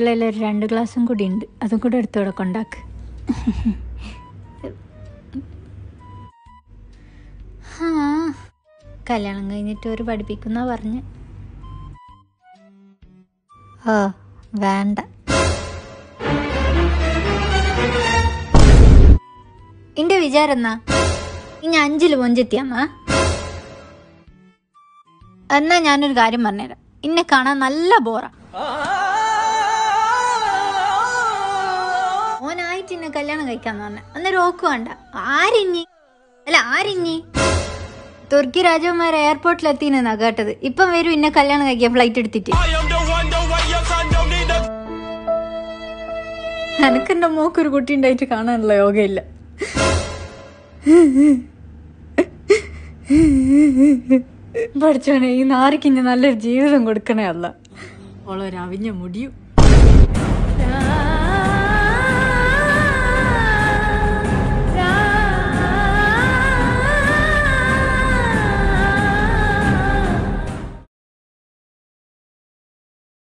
അടുക്കളയിൽ ഒരു രണ്ട് ഗ്ലാസും കൂടി ഉണ്ട് അതും കൂടെ എടുത്തോടെ കൊണ്ടാക്ക് ആ കല്യാണം കഴിഞ്ഞിട്ട് ഒരു പഠിപ്പിക്കുന്ന പറഞ്ഞ് ഓ വേണ്ട എന്റെ വിചാരം എന്നാ ഇനി അഞ്ചില് മൊഞ്ചെത്തിയമ്മ എന്നാ ഞാനൊരു കാര്യം പറഞ്ഞുതരാം ഇന്നെ കാണാൻ നല്ല ബോറ ഓനായിട്ട് ഇന്നെ കല്യാണം കഴിക്കാന്ന് പറഞ്ഞ അന്നേരം ഓക്ക് വേണ്ട ആരിഞ്ഞി അല്ല ആരിഞ്ഞി തുർക്കി രാജകുമാർ എയർപോർട്ടിൽ എത്തിയെന്നാ കേട്ടത് ഇപ്പം വരും ഇന്നെ കല്യാണം കഴിക്കാൻ ഫ്ലൈറ്റ് എടുത്തിട്ട് എനക്കെന്റെ മോക്കൊരു കുട്ടി ഉണ്ടായിട്ട് കാണാനുള്ള യോഗയില്ല പഠിച്ചോനെ ഈ നാരിക്കിഞ്ഞ് നല്ലൊരു ജീവിതം കൊടുക്കണേ അല്ല ഓളൊരു അവിഞ്ഞ മുടിയും